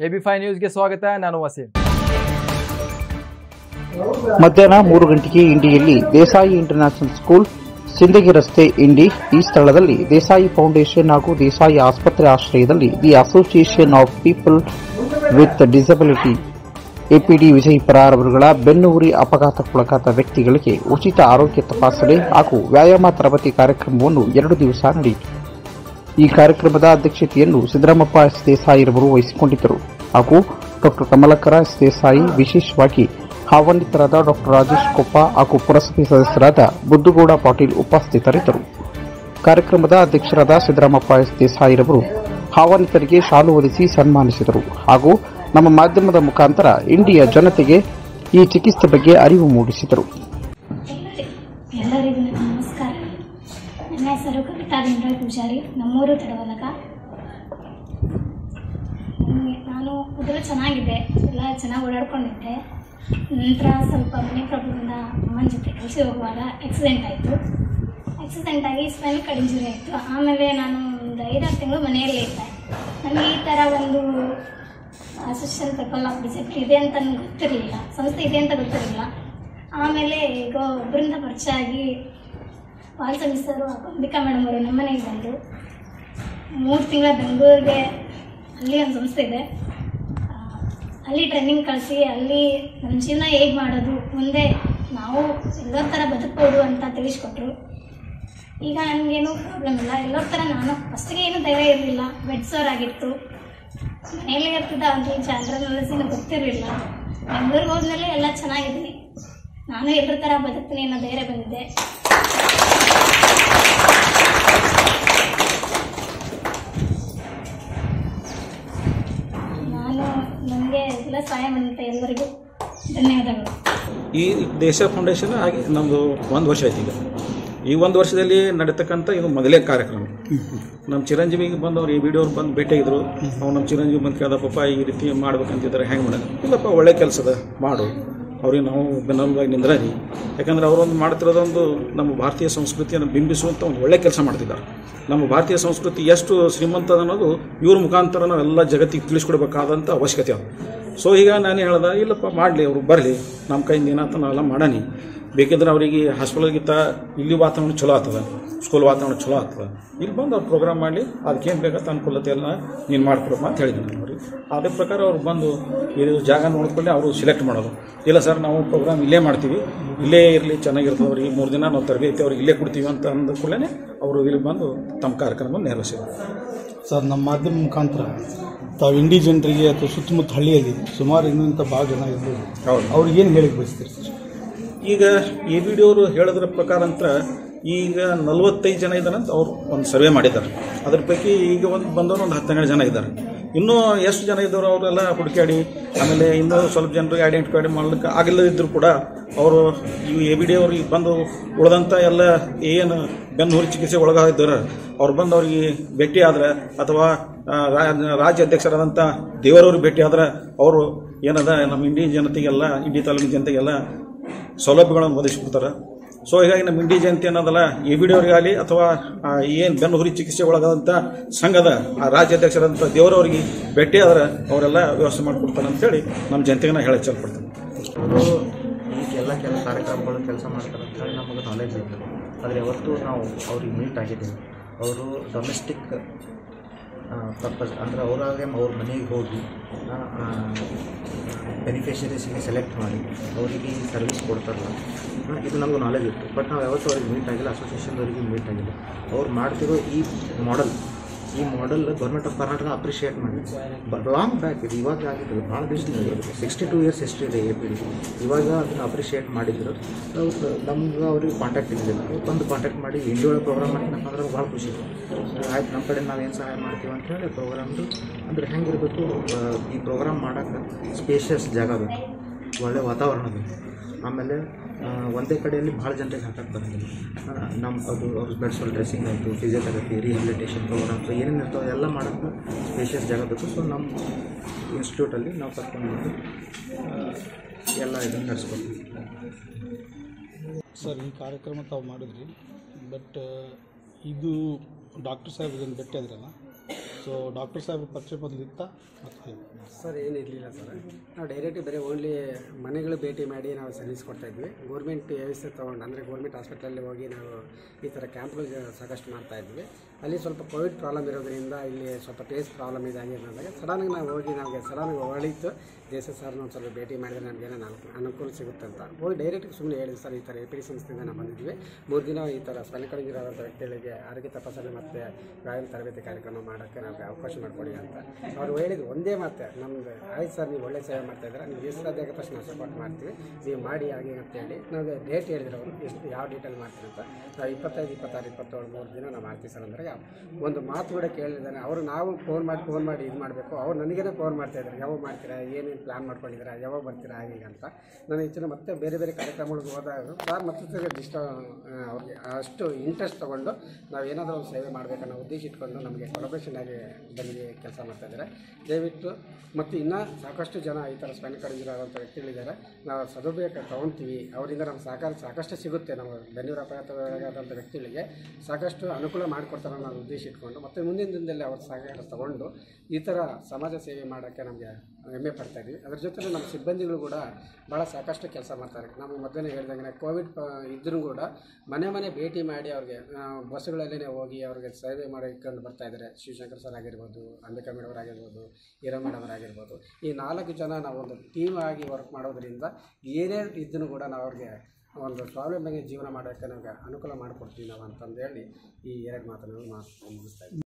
AB five ನ್ಯೂಸ್ಗೆ ಸ್ವಾಗತ ನಾನು ವಸೀಂ ಮಧ್ಯಾಹ್ನ ಮೂರು ಗಂಟೆಗೆ ಇಂಡಿಯಲ್ಲಿ ದೇಸಾಯಿ ಇಂಟರ್ನ್ಯಾಷನಲ್ ಸ್ಕೂಲ್ ಸಿಂದಗಿ ರಸ್ತೆ ಇಂಡಿ ಈ ಸ್ಥಳದಲ್ಲಿ ದೇಸಾಯಿ ಫೌಂಡೇಶನ್ ಹಾಗೂ ದೇಸಾಯಿ ಆಸ್ಪತ್ರೆ ಆಶ್ರಯದಲ್ಲಿ the association of people with disability APD Vijayapura ಅವರುಗಳ ಬೆನ್ನುಹುರಿ ಅಪಘಾತಕ್ಕೊಳಗಾದ ವ್ಯಕ್ತಿಗಳಿಗೆ ಉಚಿತ ಆರೋಗ್ಯ ತಪಾಸಣೆ ಹಾಗೂ ವ್ಯಾಯಾಮ ತರಬೇತಿ ಕಾರ್ಯಕ್ರಮವನ್ನು ಎರಡು ದಿವಸ ನಡೆಯಿತು ಈ ಕಾರ್ಯಕ್ರಮದ ಅಧ್ಯಕ್ಷತೆಯನ್ನು ಸಿದ್ದರಾಮಪ್ಪ ಎಸ್ ದೇಸಾಯಿರವರು ವಹಿಸಿಕೊಂಡಿದ್ದರು ಹಾಗೂ ಡಾಕ್ಟರ್ ಕಮಲಕರ ಎಸ್ ದೇಸಾಯಿ ವಿಶೇಷವಾಗಿ ಆಹ್ವಾನಿತರಾದ ಡಾಕ್ಟರ್ ರಾಜೇಶ್ ಕೊಪ್ಪ ಹಾಗೂ ಪುರಸಭೆ ಸದಸ್ಯರಾದ ಬುದ್ದುಗೌಡ ಪಾಟೀಲ್ ಉಪಸ್ಥಿತರಿದ್ದರು ಕಾರ್ಯಕ್ರಮದ ಅಧ್ಯಕ್ಷರಾದ ಸಿದ್ದರಾಮಪ್ಪ ಎಸ್ ದೇಸಾಯಿರವರು ಆಹ್ವಾನಿತರಿಗೆ ಶಾಲು ಹೊದಿಸಿ ಸನ್ಮಾನಿಸಿದರು ಹಾಗೂ ನಮ್ಮ ಮಾಧ್ಯಮದ ಮುಖಾಂತರ ಇಂಡಿಯ ಜನತೆಗೆ ಈ ಚಿಕಿತ್ಸೆ ಬಗ್ಗೆ ಅರಿವು ಮೂಡಿಸಿದರು ಎಲ್ಲರಿಗೂ ನಮಸ್ಕಾರ ನನ್ನ ಹೆಸರು ಕವಿತಾ ದಿಂಡ್ರಾಯ್ ಪೂಜಾರಿ ನಮ್ಮೂರು ತಡವಲಕ ನನಗೆ ನಾನು ಮೊದಲು ಚೆನ್ನಾಗಿದ್ದೆ ಎಲ್ಲ ಚೆನ್ನಾಗಿ ಓಡಾಡ್ಕೊಂಡಿದ್ದೆ ನಂತರ ಸ್ವಲ್ಪ ಮನೆ ಪ್ರಾಬ್ಲಮಿಂದ ಅಮ್ಮನ ಜೊತೆ ಕೆಲಸ ಹೋಗುವಾಗ ಆಕ್ಸಿಡೆಂಟ್ ಆಯಿತು ಆಕ್ಸಿಡೆಂಟ್ ಆಗಿ ಸ್ಪೈನ್ ಕಟ್ ಇಂಜುರಿ ಆಯಿತು ಆಮೇಲೆ ನಾನು ಒಂದು ಐದಾರು ತಿಂಗಳು ಮನೆಯಲ್ಲೇ ಇದ್ದೆ ನನಗೆ ಈ ಥರ ಒಂದು ಅಸಿಸ್ಟೆಂಟ್ ಪೀಪಲ್ ಆಫ್ ಡಿಸೆಪ್ಟ್ ಇದೆ ಅಂತ ನನಗೆ ಗೊತ್ತಿರಲಿಲ್ಲ ಸಂಸ್ಥೆ ಇದೆ ಅಂತ ಗೊತ್ತಿರಲಿಲ್ಲ ಆಮೇಲೆ ಈಗ ಒಬ್ಬರಿಂದ ಪರಿಚಯ ಆಗಿ ವಾಲ್ಸಮಿ ಸರ್ ಅಂಬಿಕಾ ಮೇಡಮ್ ಅವರು ನಮ್ಮ ಮನೆಗೆ ಬಂದು ಮೂರು ತಿಂಗಳ ಬೆಂಗಳೂರಿಗೆ ಅಲ್ಲಿ ಒಂದು ಸಂಸ್ಥೆ ಇದೆ ಆ, ಅಲ್ಲಿ ಟ್ರೈನಿಂಗ್ ಕಳಿಸಿ ಅಲ್ಲಿ ನಮ್ಮ ಜೀವನ ಹೇಗೆ ಮಾಡೋದು ಮುಂದೆ ನಾವು ಎಲ್ಲರ ಥರ ಬದುಕ್ಬೋದು ಅಂತ ತಿಳಿಸ್ಕೊಟ್ರು ಈಗ ನನಗೇನು ಪ್ರಾಬ್ಲಮ್ ಇಲ್ಲ ಎಲ್ಲರ ಥರ ನಾನು ಫಸ್ಟಿಗೆ ಏನು ಧೈರ್ಯ ಇರಲಿಲ್ಲ ಬೆಡ್ಸೋರ್ ಆಗಿತ್ತು ಮನೆಯಲ್ಲೇ ಇರ್ತಿದ್ದ ಅಂದರೆ ಜನರಲ್ ನಾಲೆಜಿನ ಗೊತ್ತಿರಲಿಲ್ಲ ಬೆಂಗಳೂರಿಗೆ ಹೋದ್ಮೇಲೆ ಎಲ್ಲ ಚೆನ್ನಾಗಿದ್ದೀನಿ ನಾನು ಎಲ್ಲರ ಥರ ಬದುಕ್ತೀನಿ ಅನ್ನೋ ಧೈರ್ಯ ಬಂದಿದೆ ನಾನು ನನಗೆ ಎಲ್ಲ ಸಹಾಯ ಮಾಡಿದಂಥ ಎಲ್ಲರಿಗೂ ಧನ್ಯವಾದಗಳು ಈ ದೇಶ ಫೌಂಡೇಶನ್ ಆಗಿ ನಮ್ಮದು ಒಂದು ವರ್ಷ ಆಯ್ತು ಈಗ ಈ ಒಂದು ವರ್ಷದಲ್ಲಿ ನಡೀತಕ್ಕಂಥ ಇದು ಮೊದಲೇ ಕಾರ್ಯಕ್ರಮ ನಮ್ಮ ಚಿರಂಜೀವಿಗೆ ಬಂದವ್ರು ಈ ವಿಡಿಯೋ ಬಂದು ಭೇಟಿಯಾಗಿದ್ರು ಅವ್ರು ನಮ್ಮ ಚಿರಂಜೀವಿ ಬಂದು ಕೇಳ್ದಪ್ಪ ಈ ರೀತಿ ಮಾಡ್ಬೇಕಂತಿದ್ದಾರೆ ಹೆಂಗೆ ಮಾಡೋದು ಇಲ್ಲಪ್ಪ ಒಳ್ಳೆ ಕೆಲಸದ ಮಾಡು ಅವ್ರಿಗೆ ನಾವು ಬೆನ್ನೆಲುಬಾಗಿ ನಿಂದ್ರಿ ಯಾಕಂದ್ರೆ ಅವರೊಂದು ಮಾಡ್ತಿರೋದೊಂದು ನಮ್ಮ ಭಾರತೀಯ ಸಂಸ್ಕೃತಿಯನ್ನು ಬಿಂಬಿಸುವಂಥ ಒಂದು ಒಳ್ಳೆ ಕೆಲಸ ಮಾಡ್ತಿದ್ದಾರೆ ನಮ್ಮ ಭಾರತೀಯ ಸಂಸ್ಕೃತಿ ಎಷ್ಟು ಶ್ರೀಮಂತ ಅನ್ನೋದು ಇವ್ರ ಮುಖಾಂತರ ನಾವೆಲ್ಲ ಜಗತ್ತಿಗೆ ತಿಳಿಸ್ಕೊಡ್ಬೇಕಾದಂಥ ಅವಶ್ಯಕತೆ ಅದು ಸೊ ಈಗ ನಾನು ಹೇಳ್ದೆ ಇಲ್ಲಪ್ಪ ಮಾಡಲಿ ಅವರು ಬರಲಿ ನಮ್ಮ ಕೈಯಿಂದ ಏನಾಯ್ತು ನಾವೆಲ್ಲ ಮಾಡಾನಿ ಬೇಕಿದ್ರೆ ಅವರಿಗೆ ಹಾಸ್ಪಿಟಲ್ಗಿಂತ ಇಲ್ಲಿ ವಾತಾವರಣ ಚಲೋ ಆಗ್ತದೆ ಸ್ಕೂಲ್ ವಾತಾವರಣ ಚಲೋ ಆಗ್ತದೆ ಇಲ್ಲಿ ಬಂದು ಅವ್ರು ಪ್ರೋಗ್ರಾಮ್ ಮಾಡಲಿ ಅದಕ್ಕೇನು ಬೇಕಂತ ಅನುಕೂಲತೆ ಎಲ್ಲ ನೀನು ಮಾಡ್ಕೊಡಪ್ಪ ಅಂತ ಹೇಳಿದ್ದೀನಿ ನಾನು ಅವ್ರಿಗೆ ಅದೇ ಪ್ರಕಾರ ಅವ್ರು ಬಂದು ಇದು ಜಾಗ ನೋಡ್ಕೊಂಡು ಅವರು ಸೆಲೆಕ್ಟ್ ಮಾಡೋದು ಇಲ್ಲ ಸರ್ ನಾವು ಪ್ರೋಗ್ರಾಮ್ ಇಲ್ಲೇ ಮಾಡ್ತೀವಿ ಇಲ್ಲೇ ಇರಲಿ ಚೆನ್ನಾಗಿರ್ತದೆ ಅವ್ರಿಗೆ ಮೂರು ದಿನ ನಾವು ತರಬೇತಿ ಅವ್ರಿಗೆ ಇಲ್ಲೇ ಕೊಡ್ತೀವಿ ಅಂತ ಅಂದ ಕೂಡಲೇ ಅವರು ಇಲ್ಲಿ ಬಂದು ತಮ್ಮ ಕಾರ್ಯಕ್ರಮ ನೆರವೇರಿಸಿದ್ರು ಸರ್ ನಮ್ಮ ಮಾಧ್ಯಮ ಮುಖಾಂತರ ತಾವು ಇಂಡಿ ಜನರಿಗೆ ಅಥವಾ ಸುತ್ತಮುತ್ತ ಹಳ್ಳಿಯಲ್ಲಿ ಸುಮಾರು ಇನ್ನೂಂಥ ಭಾಳ ಜನ ಇರ್ಬೋದು ಹೌದು ಅವ್ರಿಗೆ ಏನು ಹೇಳಿಕ್ ಬಯಸ್ತೀರಿ ಸರ್ ಈಗ ಎ ಬಿ ಡಿ ಅವರು ಹೇಳೋದ್ರ ಪ್ರಕಾರ ಅಂತ ಈಗ ನಲವತ್ತೈದು ಜನ ಇದ್ದಾರೆ ಅಂತ ಅವ್ರು ಒಂದು ಸರ್ವೆ ಮಾಡಿದ್ದಾರೆ ಅದ್ರ ಪೈಕಿ ಈಗ ಒಂದು ಬಂದವರು ಒಂದು ಹತ್ತೆರಡು ಜನ ಇದ್ದಾರೆ ಇನ್ನೂ ಎಷ್ಟು ಜನ ಇದ್ದವರು ಅವರೆಲ್ಲ ಹುಡುಕಾಡಿ ಆಮೇಲೆ ಇನ್ನೂ ಸ್ವಲ್ಪ ಜನರಿಗೆ ಐಡೆಂಟಿಫೈ ಮಾಡ್ಲಿಕ್ಕೆ ಆಗಿಲ್ಲದಿದ್ದರೂ ಕೂಡ ಅವರು ಈ ಎ ಬಿ ಡಿ ಅವ್ರಿಗೆ ಬಂದು ಉಳಿದಂಥ ಎಲ್ಲ ಏನು ಬೆನ್ನುಹುರಿ ಚಿಕಿತ್ಸೆ ಒಳಗಾಗಿದ್ದಾರೆ ಅವ್ರು ಬಂದು ಅವ್ರಿಗೆ ಭೇಟಿ ಆದ್ರೆ ಅಥವಾ ಆ, ರಾ- ರಾಜ್ಯ ಅಧ್ಯಕ್ಷರಾದಂಥ ದೇವರವ್ರಿಗೆ ಭೇಟಿ ಆದ್ರೆ ಅವರು ಏನದ ನಮ್ಮ ಇಂಡಿ ಜನತೆಗೆಲ್ಲ ಇಂಡಿ ತಾಲೂಕಿನ ಜನತೆಗೆಲ್ಲ ಸೌಲಭ್ಯಗಳನ್ನು ಒದಗಿಸ್ಕೊಡ್ತಾರೆ ಸೊ ಹೀಗಾಗಿ ನಮ್ಮ ಇಂಡಿ ಜಯಂತಿ ಅನ್ನೋದಲ್ಲ ಎ ಬಿ ಡಿ ಅವರಿಗಾಗಲಿ ಅಥವಾ ಏನು ಬೆನ್ನು ಹುರಿ ಚಿಕಿತ್ಸೆ ಒಳಗಾದಂಥ ಸಂಘದ ಆ ರಾಜ್ಯಾಧ್ಯಕ್ಷರಾದಂಥ ದೇವರವರಿಗೆ ಭೇಟಿ ಆದ್ರೆ ಅವರೆಲ್ಲ ವ್ಯವಸ್ಥೆ ಮಾಡಿಕೊಡ್ತಾರೆ ಅಂತೇಳಿ ನಮ್ಮ ಜನತೆಗೆ ನಾ ಹೇಳಕ್ಕೆ ಚಾಲ್ಪಡ್ತೀನಿ ಅವರು ಈಗ ಎಲ್ಲ ಕೆಲ ಕಾರ್ಯಕ್ರಮಗಳು ಕೆಲಸ ಮಾಡ್ತಾರೆ ಅಂತ ಹೇಳಿ ನಮಗೆ ನಾಲೆಜ್ ಇತ್ತು ಆದರೆ ಯಾವತ್ತೂ ನಾವು ಅವ್ರಿಗೆ ಮೀಟ್ ಆಗಿದ್ದೀವಿ ಅವರು ಡೊಮೆಸ್ಟಿಕ್ ಪರ್ಪಸ್ ಅಂದರೆ ಅವರಾಗೆ ಅವ್ರ ಮನೆಗೆ ಹೋಗಿ ಬೆನಿಫಿಷರೀಸಿಗೆ ಸೆಲೆಕ್ಟ್ ಮಾಡಿ ಅವರಿಗೆ ಸರ್ವಿಸ್ ಕೊಡ್ತಾರಲ್ಲ ಆ, ಇದು ನಮಗೂ ನಾಲೆಜ್ ಇತ್ತು ಬಟ್ ನಾವು ಯಾವತ್ತೂ ಅವ್ರಿಗೆ ಮೀಟ್ ಆಗಿಲ್ಲ ಅಸೋಸಿಯೇಷನ್ದವ್ರಿಗೆ ಮೀಟ್ ಆಗಿಲ್ಲ ಅವ್ರು ಮಾಡ್ತಿರೋ ಈ ಮಾಡೆಲ್ ಈ model government of Karnataka appreciate ಮಾಡಿ ಬಟ್ ಲಾಂಗ್ ಬ್ಯಾಕ್ ಇದು ಇವಾಗ ಆಗಿದ್ದು ಭಾಳ ದಿವಸ ಸಿಕ್ಸ್ಟಿ ಟೂ ಇಯರ್ಸ್ ಹಿಸ್ಟ್ರಿ ಇದೆ ಎ ಪಿ ಡಿ ಇವಾಗ ಅದನ್ನು ಅಪ್ರಿಷಿಯೇಟ್ ಮಾಡಿದ್ರು ಅವ್ರು ನಮ್ಗೆ ಅವ್ರಿಗೆ ಕಾಂಟ್ಯಾಕ್ಟ್ ಇದ್ದಿಲ್ಲ ಅವ್ರು ಬಂದು ಕಾಂಟ್ಯಾಕ್ಟ್ ಮಾಡಿ ಇಂಡಿಯಾ ಪ್ರೋಗ್ರಾಮ್ ಮಾಡಿದ್ನಪ್ಪ ಅಂದ್ರೆ ಭಾಳ ಖುಷಿ ಆಯ್ತು ನಮ್ಮ ಕಡೆ ನಾವು ಏನು ಸಹಾಯ ಮಾಡ್ತೀವಿ ಅಂತ ಹೇಳಿ ಪ್ರೋಗ್ರಾಮ್ದು ಅಂದ್ರೆ ಹೆಂಗಿರಬೇಕು ಈ ಪ್ರೋಗ್ರಾಮ್ ಮಾಡೋಕ್ಕೆ ಸ್ಪೇಷಿಯಸ್ ಜಾಗ ಬೇಕು ಒಳ್ಳೆ ವಾತಾವರಣ ಬೇಕು ಆಮೇಲೆ ಆ, ಒಂದೇ ಕಡೆಯಲ್ಲಿ ಭಾಳ ಜನರಿಗೆ ಹಾಕಕ್ಕೆ ಬರೋಂಗಿಲ್ಲ ಆ, ನಮ್ಮ ಅದು ಅವ್ರ ಬೆಡ್ಸೋಲ್ ಡ್ರೆಸ್ಸಿಂಗ್ ಆಯಿತು ಫಿಸಿಯೋಥೆರಪಿ ರಿಹ್ಯಾಬಿಲಿಟೇಷನ್ ಪ್ರೋಗ್ರಾಮ್ಸ್ ಏನೇನು ಇರ್ತಾವೆ ಎಲ್ಲ ಮಾಡೋಕ್ಕೆ ಸ್ಪೇಷಿಯಸ್ ಜಾಗ ಬೇಕು ಸೊ ನಮ್ಮ ಇನ್ಸ್ಟಿಟ್ಯೂಟಲ್ಲಿ ನಾವು ಕರ್ಕೊಂಡು ಬಂದು ಆ, ಎಲ್ಲ ಇದನ್ನು ನಡೆಸ್ಕೊಡ್ತೀವಿ ಸರ್ ಈ ಕಾರ್ಯಕ್ರಮ ತಾವು ಮಾಡಿದ್ರಿ ಬಟ್ ಇದು ಡಾಕ್ಟರ್ ಸಾಹೇಬ್ ಇದನ್ನು ಭೇಟಿ ಆದ್ರಲ್ಲ ಸೊ ಡಾಕ್ಟರ್ ಸಾಹೇಬ್ ಪರಿಚಯ ಮೊದಲಿತ್ತ ಮತ್ತು ಸರ್ ಏನಿರಲಿಲ್ಲ ಸರ್ ನಾವು ಡೈರೆಕ್ಟ್ ಬರೀ ಓನ್ಲಿ ಮನೆಗಳು ಭೇಟಿ ಮಾಡಿ ನಾವು ಸರ್ವಿಸ್ ಕೊಡ್ತಾ ಇದ್ವಿ ಗೌರ್ಮೆಂಟ್ ವ್ಯವಸ್ಥೆ ತೊಗೊಂಡು ಅಂದರೆ ಗೌರ್ಮೆಂಟ್ ಹಾಸ್ಪಿಟಲಲ್ಲಿ ಹೋಗಿ ನಾವು ಈ ಥರ ಕ್ಯಾಂಪ್ಗಳು ಸಾಕಷ್ಟು ಮಾಡ್ತಾ ಇದ್ವಿ ಅಲ್ಲಿ ಸ್ವಲ್ಪ ಕೋವಿಡ್ ಪ್ರಾಬ್ಲಮ್ ಇರೋದ್ರಿಂದ ಇಲ್ಲಿ ಸ್ವಲ್ಪ ಟೇಸ್ಟ್ ಪ್ರಾಬ್ಲಮ್ ಇದೆ ಹಾಗೆ ಅಂದಾಗ ಸಡನ್ನಾಗಿ ನಾವು ಹೋಗಿ ನಮಗೆ ಸಡನ್ನಾಗಿ ಹೊಳಿತು ದೇಶ ಸರ್ನ ಒಂದು ಸ್ವಲ್ಪ ಭೇಟಿ ಮಾಡಿದರೆ ನಮಗೇನೋ ನಾಲ್ಕು ಅನುಕೂಲ ಸಿಗುತ್ತೆ ಅಂತ ಹೋಗಿ ಡೈರೆಕ್ಟ್ ಸುಮ್ಮನೆ ಹೇಳಿದ್ವಿ ಸರ್ ಈ ಥರ ಎ ಪಿ ಡಿ ಸಂಸ್ಥೆಯಿಂದ ನಾವು ಬಂದಿದ್ವಿ ಮೂರು ದಿನ ಈ ಥರ ಸ್ಪೆಲ್ ಕಡಿಗಿರೋಂಥ ವ್ಯಕ್ತಿಗಳಿಗೆ ಆರೋಗ್ಯ ತಪಾಸಣೆ ಮತ್ತು ವ್ಯಾಯಾಮ ತರಬೇತಿ ಕಾರ್ಯಕ್ರಮ ಮಾಡೋಕ್ಕೆ ನಮಗೆ ಅವಕಾಶ ಮಾಡಿಕೊಡಿ ಅಂತ ಅವ್ರು ಹೇಳಿದ್ರು ಒಂದೇ ಮಾತು ನಮ್ದು ಆಯ್ತು ಸರ್ ನೀವು ಒಳ್ಳೆ ಸೇವೆ ಮಾಡ್ತಾ ಇದ್ದೀರಾ ನೀವು ಎಷ್ಟು ಸಾಧ್ಯ ಆಗುತ್ತೆ ಅಷ್ಟು ನಾವು ಸಪೋರ್ಟ್ ಮಾಡ್ತೀವಿ ನೀವು ಮಾಡಿ ಹಾಗೆ ಅಂತ ಹೇಳಿ ನಮಗೆ ಡೇಟ್ ಹೇಳಿದ್ರು ಅವರು ಎಷ್ಟು ಯಾವ ಡೇಟಲ್ಲಿ ಮಾಡ್ತೀವಿ ಅಂತ ನಾವು ಇಪ್ಪತ್ತೈದು ಇಪ್ಪತ್ತಾರು ಇಪ್ಪತ್ತೇಳು ಮೂರು ದಿನ ನಾವು ಮಾಡ್ತೀವಿ ಸರ್ ಅಂದರೆ ಒಂದು ಮಾತು ಕೂಡ ಕೇಳಿದ್ದಾನೆ ಅವರು ನಾವು ಫೋನ್ ಮಾಡಿ ಫೋನ್ ಮಾಡಿ ಇದು ಮಾಡಬೇಕು ಅವ್ರು ನನಗೇನೆ ಫೋನ್ ಮಾಡ್ತಾ ಇದ್ದಾರೆ ಯಾವಾಗ ಮಾಡ್ತೀರಾ ಏನೇನು ಪ್ಲ್ಯಾನ್ ಮಾಡ್ಕೊಂಡಿದ್ದೀರಾ ಯಾವಾಗ ಬರ್ತೀರಾ ಹಾಗೆ ಹೀಗೆ ಅಂತ ನಾನು ಹೆಚ್ಚಿನ ಮತ್ತೆ ಬೇರೆ ಬೇರೆ ಕಾರ್ಯಕ್ರಮಗಳಿಗೆ ಹೋದಾಗ ಸರ್ ಮತ್ತೆ ಇಷ್ಟ ಅವ್ರಿಗೆ ಅಷ್ಟು ಇಂಟ್ರೆಸ್ಟ್ ತೊಗೊಂಡು ನಾವು ಏನಾದರೂ ಒಂದು ಸೇವೆ ಮಾಡಬೇಕನ್ನೋ ಉದ್ದೇಶ ಇಟ್ಕೊಂಡು ನಮಗೆ ಕೊಲಬ್ರೇಷನ್ ಆಗಿ ಬಂದು ಕೆಲಸ ಮಾಡ್ತಾ ಇದ್ದಾರೆ ದಯವಿಟ್ಟು ಮತ್ತು ಇನ್ನೂ ಸಾಕಷ್ಟು ಜನ ಈ ಥರ ಸ್ಪೈನ್ ಕಡಿಗಿರೋಂಥ ವ್ಯಕ್ತಿಗಳಿದ್ದಾರೆ ನಾವು ಸದುಪಯೋಗ ತೊಗೊಳ್ತೀವಿ ಅವರಿಂದ ನಮ್ಮ ಸಹಕಾರ ಸಾಕಷ್ಟು ಸಿಗುತ್ತೆ ನಮ್ಮ ಬೆನ್ನೂರು ಅಪಘಾತವಾದಂಥ ವ್ಯಕ್ತಿಗಳಿಗೆ ಸಾಕಷ್ಟು ಅನುಕೂಲ ಮಾಡಿಕೊಡ್ತಾರೆ ಅನ್ನೋ ಉದ್ದೇಶ ಇಟ್ಕೊಂಡು ಮತ್ತು ಮುಂದಿನ ದಿನದಲ್ಲಿ ಅವ್ರ ಸಹಕಾರ ತಗೊಂಡು ಈ ಥರ ಸಮಾಜ ಸೇವೆ ಮಾಡೋಕ್ಕೆ ನಮಗೆ ಹೆಮ್ಮೆ ಪಡ್ತಾ ಇದ್ವಿ ಅದ್ರ ಜೊತೆ ನಮ್ಮ ಸಿಬ್ಬಂದಿಗಳು ಕೂಡ ಭಾಳ ಸಾಕಷ್ಟು ಕೆಲಸ ಮಾಡ್ತಾರೆ ನಮಗೆ ಮೊದಲೇ ಹೇಳ್ದಂಗೆ ಕೋವಿಡ್ ಇದ್ರೂ ಕೂಡ ಮನೆ ಮನೆ ಭೇಟಿ ಮಾಡಿ ಅವ್ರಿಗೆ ಆ, ಬಸ್ಸುಗಳಲ್ಲೇ ಹೋಗಿ ಅವ್ರಿಗೆ ಸೇವೆ ಮಾಡಿ ಇಟ್ಕೊಂಡು ಬರ್ತಾ ಇದ್ದಾರೆ ಶಿವಶಂಕರ್ ಸರ್ ಆಗಿರ್ಬೋದು ಅಂಬಿಕಾ ಮೇಡಮ್ ಆಗಿರ್ಬೋದು ಹೀರಾ ಮೇಡಮ್ ಆಗಿರ್ಬೋದು ಈ ನಾಲ್ಕು ಜನ ನಾವು ಒಂದು ಟೀಮ್ ಆಗಿ ವರ್ಕ್ ಮಾಡೋದ್ರಿಂದ ಏನೇ ಇದ್ದೂ ಕೂಡ ನಾವು ಅವ್ರಿಗೆ ಒಂದು ಸ್ವಾವಲಂಬನೆ ಜೀವನ ಮಾಡೋಕ್ಕೆ ನಮಗೆ ಅನುಕೂಲ ಮಾಡಿಕೊಡ್ತೀವಿ ನಾವು ಅಂತಂದು ಹೇಳಿ ಈ ಎರಡು ಮಾತನ್ನು ಮಾತು ಮುಗಿಸ್ತಾ ಇದ್ದೀವಿ